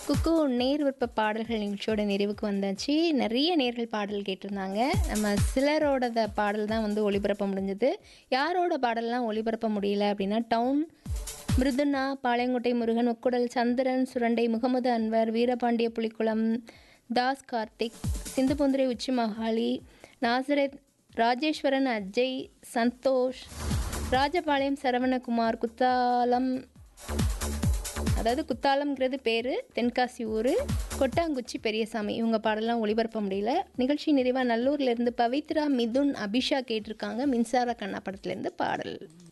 குக்கு நேர் விருப்ப பாடல்கள் நிகழ்ச்சியோட நிறைவுக்கு வந்தாச்சு நிறைய நேர்கள் பாடல் கேட்டிருந்தாங்க நம்ம சிலரோட பாடல் தான் வந்து ஒளிபரப்ப முடிஞ்சது யாரோட பாடல்லாம் ஒளிபரப்ப முடியல அப்படின்னா டவுன் மிருதுனா பாளையங்கோட்டை முருகன் ஒக்குடல் சந்திரன் சுரண்டை முகமது அன்வர் வீரபாண்டிய புலிக்குளம் தாஸ் கார்த்திக் சிந்துபுந்திரை உச்சி மகாலி நாசரத் ராஜேஸ்வரன் அஜய் சந்தோஷ் ராஜபாளையம் சரவணகுமார் குத்தாலம் அதாவது குத்தாலம்ங்கிறது பேர் தென்காசி ஊர் கொட்டாங்குச்சி பெரியசாமி இவங்க பாடலாம் ஒளிபரப்ப முடியல நிகழ்ச்சி நிறைவாக நல்லூர்லேருந்து பவித்ரா மிதுன் அபிஷா கேட்டிருக்காங்க மின்சார கண்ணா படத்துலேருந்து பாடல்